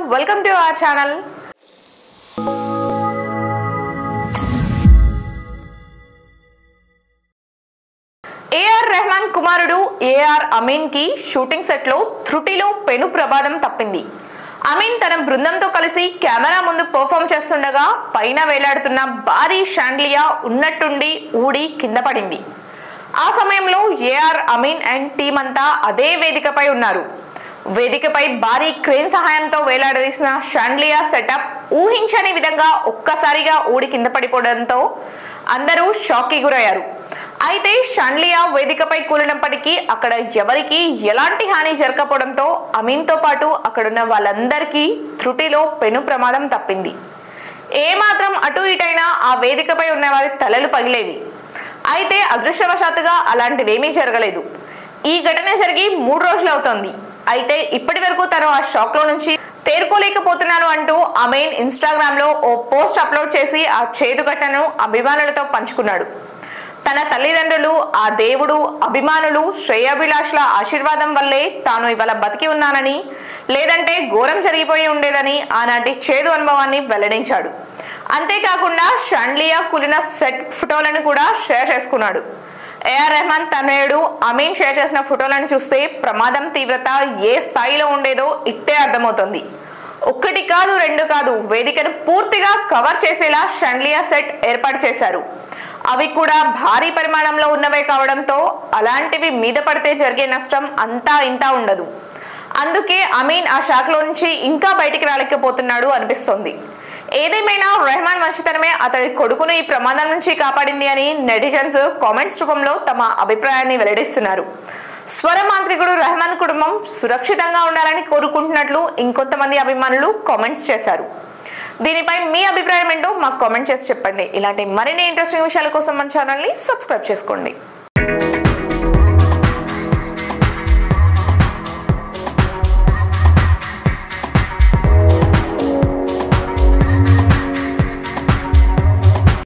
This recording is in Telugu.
welcome to our channel A R Rahman కుమారుడు ఏఆర్ అమీన్ కి షూటింగ్ సెట్ లో త్రుటిలో పెను ప్రమాదం తప్పింది అమీన్ తన బృందంతో కలిసి కెమెరా ముందు పర్ఫామ్ చేస్తుండగా పైన వేలాడుతున్న భారీ షాండ్లియా ఉన్నట్టుండి ఊడి కింద పడింది ఆ సమయంలో ఏఆర్ అమీన్ అండ్ టీం అంతా అదే వేదికపై ఉన్నారు వేదికపై భారీ క్రేన్ సహాయంతో వేలాడదీసిన షాండ్లియా సెటప్ ఊహించని విధంగా ఒక్కసారిగా ఊడి కింద పడిపోవడంతో అందరూ షాక్కి గురయ్యారు అయితే షాండ్లియా వేదికపై కూలినప్పటికీ అక్కడ ఎవరికి ఎలాంటి హాని జరగకపోవడంతో అమీన్తో పాటు అక్కడున్న వాళ్ళందరికీ త్రుటిలో పెను ప్రమాదం తప్పింది ఏమాత్రం అటు ఇటైనా ఆ వేదికపై ఉన్న వారి తలలు పగిలేవి అయితే అదృష్టవశాత్తుగా అలాంటిదేమీ జరగలేదు ఈ ఘటన జరిగి మూడు రోజులు అవుతోంది అయితే ఇప్పటి వరకు తను ఆ షాక్ లో నుంచి తేరుకోలేకపోతున్నాను అంటూ అమీన్ ఇన్స్టాగ్రామ్ లో ఓ పోస్ట్ అప్లోడ్ చేసి ఆ చేదు ఘటనను అభిమానులతో పంచుకున్నాడు తన తల్లిదండ్రులు ఆ దేవుడు అభిమానులు శ్రేయాభిలాషుల ఆశీర్వాదం వల్లే తాను ఇవాళ బతికి ఉన్నానని లేదంటే ఘోరం జరిగిపోయి ఉండేదని ఆనాటి చేదు అనుభవాన్ని వెల్లడించాడు అంతేకాకుండా షాండ్లియా కూలిన సెట్ ఫోటోలను కూడా షేర్ చేసుకున్నాడు ఏఆర్ రెహమాన్ తనయుడు అమీన్ షేర్ చేసిన ఫోటోలను చూస్తే ప్రమాదం తీవ్రత ఏ స్థాయిలో ఉండేదో ఇట్టే అర్థమవుతుంది ఒక్కటి కాదు రెండు కాదు వేదికను పూర్తిగా కవర్ చేసేలా షండ్లియా సెట్ ఏర్పాటు చేశారు అవి కూడా భారీ పరిమాణంలో ఉన్నవే కావడంతో అలాంటివి మీద పడితే జరిగే నష్టం అంతా ఇంతా ఉండదు అందుకే అమీన్ ఆ శాఖలో నుంచి ఇంకా బయటికి రాలేకపోతున్నాడు అనిపిస్తోంది ఏదేమైనా రెహమాన్ మంచితనమే అతడి కొడుకును ఈ ప్రమాదం నుంచి కాపాడింది అని నెటిజన్స్ కామెంట్స్ రూపంలో తమ అభిప్రాయాన్ని వెల్లడిస్తున్నారు స్వర మాంత్రికుడు రెహమాన్ కుటుంబం సురక్షితంగా ఉండాలని కోరుకుంటున్నట్లు ఇంకొంతమంది అభిమానులు కామెంట్స్ చేశారు దీనిపై మీ అభిప్రాయం ఏంటో మాకు కామెంట్ చేసి చెప్పండి ఇలాంటి మరిన్ని ఇంట్రెస్టింగ్ విషయాల కోసం మన ఛానల్ని సబ్స్క్రైబ్ చేసుకోండి